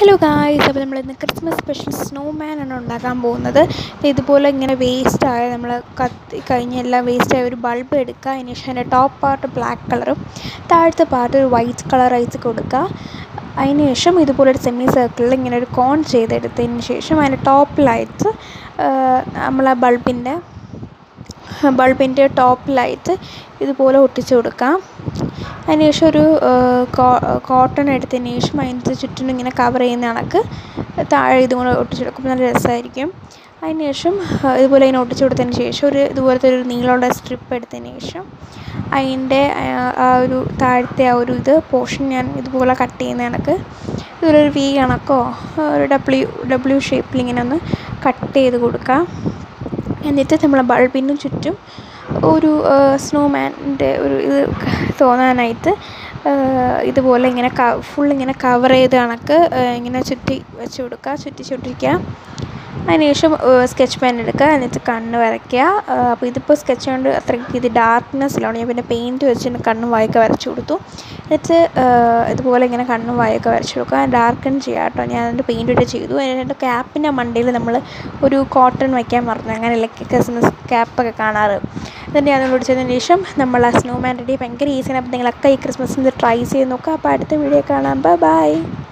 hello guys അപ്പോൾ നമ്മൾ ഇന്ന് ക്രിസ്മസ് സ്പെഷ്യൽ സ്നോമാൻ ആണ് ഉണ്ടാക്കാൻ പോകുന്നത് ഇതുപോലെ ഇങ്ങനെ വേസ്റ്റ് ആയ നമ്മൾ കത്തി കഴിഞ്ഞ എല്ലാം വേസ്റ്റ് ആയ ഒരു ബൾബ് എടുക്കുക അതിന് ശേഷം അതിൻ്റെ ടോപ്പ് പാർട്ട് ബ്ലാക്ക് കളറും താഴത്തെ പാർട്ട് ഒരു വൈറ്റ് കളർ ആയിട്ട് കൊടുക്കുക അതിന് ശേഷം ഇതുപോലെ ഒരു സെമി സർക്കിളിൽ ഇങ്ങനെ ഒരു കോൺ ചെയ്തെടുത്തതിന് ശേഷം അതിൻ്റെ ടോപ്പിലായിട്ട് നമ്മൾ ആ ബൾബിൻ്റെ ബൾബിൻ്റെ ടോപ്പിലായിട്ട് ഇതുപോലെ ഒട്ടിച്ചു കൊടുക്കാം അതിന് ശേഷം ഒരു കോട്ടൺ എടുത്തതിന് ശേഷം അതിൻ്റെ ചുറ്റിനും ഇങ്ങനെ കവർ ചെയ്യുന്ന കണക്ക് താഴെ ഇതും കൂടെ ഒട്ടിച്ചു കൊടുക്കുമ്പോൾ നല്ല രസമായിരിക്കും അതിന് ശേഷം ഇതുപോലെ ഇങ്ങനെ ഒട്ടിച്ചു കൊടുത്തതിന് ശേഷം ഒരു ഇതുപോലത്തെ ഒരു നീളമുള്ള സ്ട്രിപ്പ് എടുത്തതിന് ശേഷം അതിൻ്റെ ആ ഒരു താഴത്തെ ആ ഒരു ഇത് പോർഷൻ ഞാൻ ഇതുപോലെ കട്ട് ചെയ്യുന്ന കണക്ക് ഇതുപോലെ ഒരു വി കണക്കോ ഒരു ഡബ്ല്യു ഡബ്ല്യു ഷേപ്പിൽ ഇങ്ങനെ ഒന്ന് കട്ട് ചെയ്ത് കൊടുക്കാം എന്നിട്ട് നമ്മൾ ബൾബിന് ചുറ്റും ഒരു സ്നോമാൻ്റെ ഒരു ഇത് തോന്നാനായിട്ട് ഇതുപോലെ ഇങ്ങനെ ക ഫുൾ ഇങ്ങനെ കവർ ചെയ്ത് കണക്ക് ഇങ്ങനെ ചുറ്റി വെച്ച് കൊടുക്കുക ചുറ്റി ചുറ്റിക്കുക അതിന് ശേഷം സ്കെച്ച് പെൻ എടുക്കുക എന്നിട്ട് കണ്ണ് വരയ്ക്കുക അപ്പോൾ ഇതിപ്പോൾ സ്കെച്ച് കൊണ്ട് അത്രയ്ക്ക് ഇത് ഡാർക്ക്നെസ്സിലാണ് ഞാൻ പിന്നെ പെയിൻറ്റ് വെച്ച് കണ്ണും വായൊക്കെ വരച്ചു കൊടുത്തു എന്നിട്ട് ഇതുപോലെ ഇങ്ങനെ കണ്ണും വായൊക്കെ വരച്ചു കൊടുക്കുക ഡാർക്കൺ ചെയ്യുക കേട്ടോ ഞാൻ അതിൻ്റെ പെയിൻറ്റ് ഇട്ട് ചെയ്തു എന്നിട്ട് ക്യാപ്പിൻ്റെ മണ്ടയിൽ നമ്മൾ ഒരു കോട്ടൺ വയ്ക്കാൻ മറന്നു അങ്ങനെയല്ല ക്രിസ്മസ് ക്യാപ്പൊക്കെ കാണാറ് എന്നിട്ട് ഞാൻ പിടിച്ചതിന് ശേഷം നമ്മൾ ആ സ്നോമാൻ റെഡി ഭയങ്കര ഈസിയാണ് അപ്പോൾ നിങ്ങളൊക്കെ ഈ ക്രിസ്മസിന് ട്രൈ ചെയ്ത് നോക്കുക അപ്പോൾ അടുത്ത വീഡിയോ കാണാം ബൈ